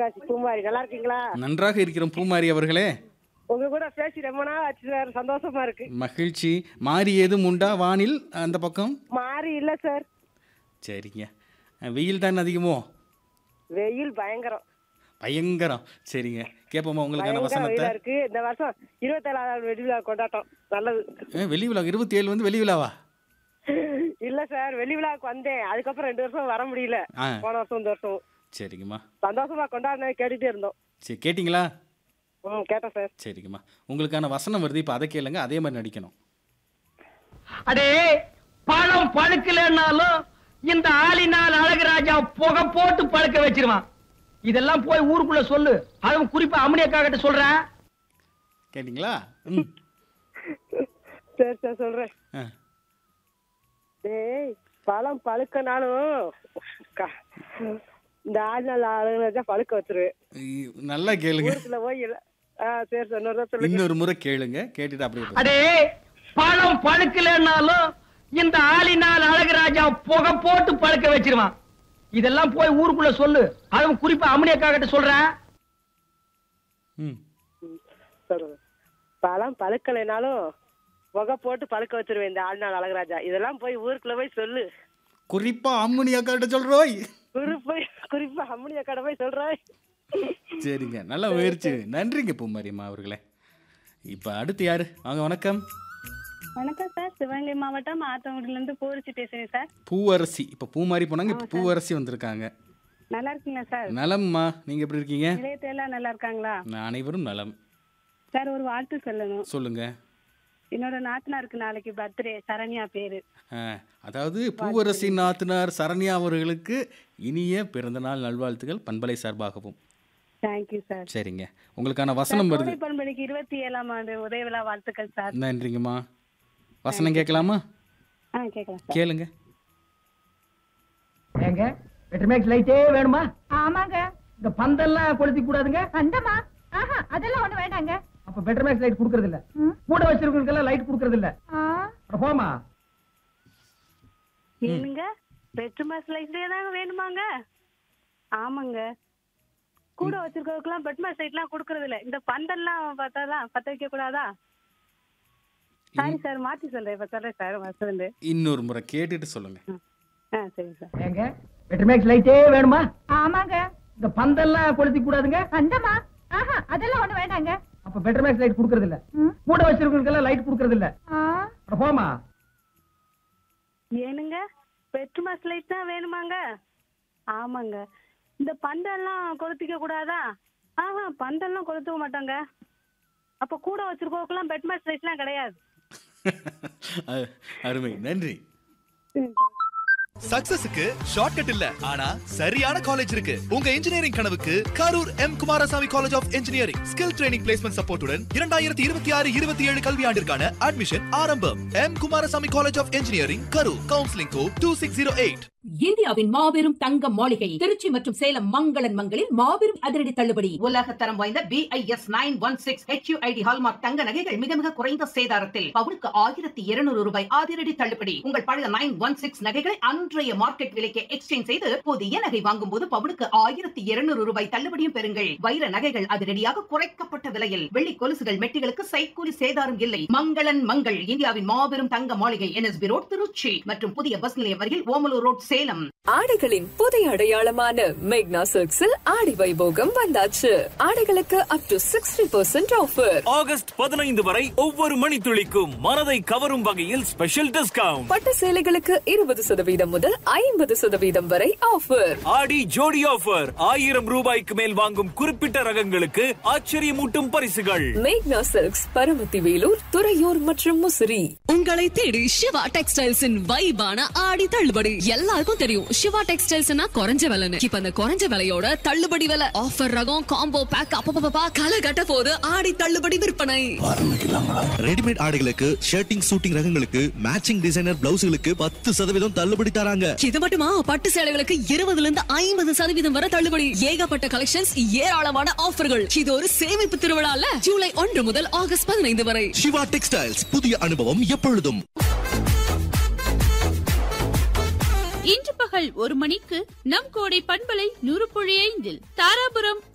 தென்காசி பூமாரி நல்லா இருக்கீங்களா நன்றாக இருக்கிறோம் பூமாரி அவர்களே உங்க கூட பேசி ரொம்ப நாள் ஆச்சு சார் சந்தோஷமா இருக்கு மகிழ்ச்சி மாறி ஏதும் உண்டா வானில் அந்த பக்கம் மாறி இல்ல சார் சரிங்க அஹ், வெயில் தான் அதிகமோ வெயில் பயங்கரம் பயங்கரம் சரிங்க கேட்போமா உங்களுக்கான பயங்கர வசனத்தை வெயிலா இருக்கு இந்த வருஷம் இருபத்தேழாவது வெடி விழா கொண்டாட்டம் நல்லது ஏ, வெளி விழா இருபத்தி ஏழு வந்து வெளி விழாவா இல்ல சார் வெள்ளி விழாவுக்கு வந்தேன் அதுக்கப்புறம் ரெண்டு வருஷம் வர முடியல ஆ போன வருஷம் இந்த வருஷம் சரிங்கம்மா சந்தோஷமா கொண்டாடினது கேட்டுட்டே இருந்தோம் சரி கேட்டிங்களா ம் கேட்டேன் சார் சரிங்கம்மா உங்களுக்கான வசனம் வருது இப்போ அதை கேளுங்க அதே மாதிரி நடிக்கணும் அடே பழம் பழுக்கலன்னாலும் இந்த ஆளினால் அழகுராஜா புகை போட்டு பழுக்க வச்சிருவான் இதெல்லாம் போய் ஊருக்குள்ள சொல்லு அதுவும் குறிப்பா அம்மனியக்காகிட்ட சொல்றேன் கேட்டிங்களா ம் சரி சார் சொல்றேன் ஆ டேய் பழம் பழுக்கனாலும் க- இந்த ஆள் நாள் ஆளுங்க பழுக்க வச்சிருவேன் இ- நல்லா கேளுங்க ஊருக்குள்ள போய் இல்ல- ஆ சரி சார் இன்னொரு தடவை சொல்லுங்க இன்னொரு முறை கேளுங்க கேட்டுட்டு அப்படியே பேசுங்க. அடே பழம் பழுக்கலன்னாலும் இந்த ஆளினால் அழகுராஜா புகை போட்டு பழுக்க வச்சிருவான் இதெல்லாம் போய் ஊருக்குள்ள சொல்லு அதுவும் குறிப்பா அம்மனியக்காகிட்ட சொல்றேன் ம் சொல்லுங்க பழம் பழுக்கலைனாலும் புகை போட்டு பழுக்க வச்சிருவேன் இந்த ஆள் நாள் அழகராஜா இதெல்லாம் போய் ஊருக்குள்ள போய் சொல்லு குறிப்பா அம்மனி அக்காட்ட சொல்றோய் குறிப்பா குறிப்பா அம்மனி அக்காட போய் சொல்றேன் சரிங்க நல்ல முயற்சி நன்றிங்க பூமாரியம்மா அவர்களே இப்போ அடுத்து யாரு வாங்க வணக்கம் வணக்கம் சார் சிவகங்கை மாவட்டம் ஆத்தங்குடியில இருந்து பூரிச்சு பேசுறேன் சார் பூவரசி இப்போ பூமாரி போனாங்க இப்போ பூவரசி வந்திருக்காங்க நல்லா இருக்கீங்களா சார் நலம்மா நீங்க எப்படி இருக்கீங்க நிலையத்துல எல்லாம் நல்லா இருக்காங்களா நான் அனைவரும் நலம் சார் ஒரு வாழ்த்து சொல்லணும் சொல்லுங்க என்னோட நாத்தனாருக்கு நாளைக்கு பர்த்டே சரண்யா பேரு ஆ, அதாவது பூவரசி நாத்தனார் சரண்யா அவர்களுக்கு இனிய பிறந்தநாள் நல்வாழ்த்துக்கள் பண்பலை சார்பாகவும் தேங்க்யூ சார் சரிங்க உங்களுக்கான வசனம் வருது கோடை பண்பளிக்கு இருபத்தி ஏழாம் ஆண்டு உதய விழா வாழ்த்துக்கள் சார் நன்றிங்கம்மா வசனம் கேட்கலாமா ஆ கேட்கலாம் சார் கேளுங்க ஏங்க பெட்ரமேக்ஸ் லைட்டே வேணுமா ஆமாங்க இந்த பந்தெல்லாம் கொளுத்தி கூடாதுங்க அந்தமா ஆஹா அதெல்லாம் ஒண்ணு வேண்டாங்க அப்ப பெட்ரமேக்ஸ் லைட் கொடுக்கறது இல்ல கூட வச்சிருக்கவங்களுக்கெல்லாம் லைட் கொடுக்கறது இல்ல ஆ, அட போமா ஏனுங்க பெட்ரூம் லைட்லயே தாங்க வேணுமாங்க ஆமாங்க கூட வச்சிருக்கவங்களுக்குலாம் பெட்மாஸ் லைட்லாம் கொடுக்கறது இல்ல இந்த பந்தல்லாம் பார்த்தாதான் பத்த வைக்க கூடாதா சாரி சார் மாத்தி சொல்றேன் இப்ப சொல்றேன் சார் வசந்து இன்னொரு முறை கேட்டுட்டு சொல்லுங்க ஆ சரி சார் ஏங்க பெட்ரமேக்ஸ் லைட்டே வேணுமா ஆமாங்க இந்த பந்தெல்லாம் கொளுத்தி கூடாதுங்க அந்தமா ஆஹா அதெல்லாம் ஒண்ணு வேண்டாங்க அப்ப பெட்ரமேக்ஸ் லைட் கொடுக்கறது இல்ல கூட வச்சிருக்கவங்களுக்கெல்லாம் லைட் கொடுக்கறது இல்ல ஆ, அட போமா ஏனுங்க பெட்ரூம் லைட் தான் வேணுமாங்க ஆமாங்க இந்த பந்தெல்லாம் கொளுத்திக்க கூடாதா ஆஹா பந்தெல்லாம் கொளுத்துக்க மாட்டாங்க அப்ப கூட வச்சிருக்கவங்களுக்குலாம் பெட் மேட்ச் லைட்லாம் கிடையாது அ- அருமை நன்றி சக்சஸுக்கு ஷார்ட்கட் இல்ல ஆனா சரியான காலேஜ் இருக்கு உங்க இன்ஜினியரிங் கனவுக்கு Karur M Kumarasamy college of engineering skill training placement சப்போர்ட்டுடன் இரண்டாயிரத்தி இருபத்தி ஆறு இருபத்தி ஏழு கல்வியாண்டிற்கான அட்மிஷன் ஆரம்பம் M Kumarasamy college of engineering Karur counselling code two six zero eight இந்தியாவின் மாபெரும் தங்க மாளிகை திருச்சி மற்றும் சேலம் மங்களன் மங்களில் மாபெரும் அதிரடி தள்ளுபடி உலக தரம் வாய்ந்த BIS nine one six HUID hallmark தங்க நகைகள் மிக மிக குறைந்த சேதாரத்தில் பவுனுக்கு ஆயிரத்தி இருநூறு ரூபாய் அதிரடி தள்ளுபடி உங்கள் பழைய நைன் ஒன் சிக்ஸ் நகைகளை அன்றைய மார்க்கெட் விலைக்கு எக்ஸ்சேஞ்ச் செய்து புதிய நகை வாங்கும் போது பவுனுக்கு ஆயிரத்தி இருநூறு ரூபாய் தள்ளுபடியும் பெறுங்கள் வைர நகைகள் அதிரடியாக குறைக்கப்பட்ட விலையில் வெள்ளி கொலுசுகள் மெட்டிகளுக்கு சைக்கூலி சேதாரம் இல்லை மங்களன் மங்கள் இந்தியாவின் மாபெரும் தங்க மாளிகை என்எஸ்பி ரோட் திருச்சி மற்றும் புதிய பஸ் நிலையம் அருகில் ஓமலூர் ரோட் சேலம் ஆடைகளின் புதிய அடையாளமான மேக்னா சில்க்ஸில் ஆடி வைபோகம் வந்தாச்சு ஆடைகளுக்கு up to sixty percent offer August பதினைந்து வரை ஒவ்வொரு மணித்துளிக்கும் மனதை கவரும் வகையில் ஸ்பெஷல் டிஸ்கவுண்ட் பட்டு சேலைகளுக்கு இருபது சதவீதம் முதல் ஐம்பது சதவீதம் வரை ஆஃபர் ஆடி ஜோடி ஆஃபர் ஆயிரம் ரூபாய்க்கு மேல் வாங்கும் குறிப்பிட்ட ரகங்களுக்கு ஆச்சரியமூட்டும் பரிசுகள் மேக்னா சில்க்ஸ் பரமத்தி வேலூர் துறையூர் மற்றும் முசிறி உங்களை தேடி சிவா டெக்ஸ்டைல்ஸின் வைபான ஆடி தள்ளுபடி எல்லாருக்கும் தெரியும் சிவா டெக்ஸ்டைல்ஸ்னா குறைஞ்ச விலைன்னு இப்ப அந்த குறைஞ்ச விலையோட தள்ளுபடி விலை ஆஃபர் ரகம் காம்போ பேக் அப்பப்பா களை கட்ட போது ஆடி தள்ளுபடி விற்பனை ரெடிமேட் ஆடைகளுக்கு ஷர்ட்டிங் சூட்டிங் ரகங்களுக்கு மேட்சிங் டிசைனர் பிளவுஸ்களுக்கு பத்து சதவீதம் தள்ளுபடி தராங்க இது மட்டுமா பட்டு சேலைகளுக்கு இருபதுல இருந்து ஐம்பது சதவீதம் வரை தள்ளுபடி ஏகப்பட்ட கலெக்ஷன்ஸ் ஏராளமான ஆஃபர்கள் இது ஒரு சேமிப்பு திருவிழால ஜூலை ஒன்று முதல் ஆகஸ்ட் பதினைந்து வரை சிவா டெக்ஸ்டைல்ஸ் புதிய அனுபவம் எப்பொழுதும் இன்று பகல் ஒரு மணிக்கு நம் கோடை பண்பலை நூறு புள்ளி ஐந்தில் தாராபுரம்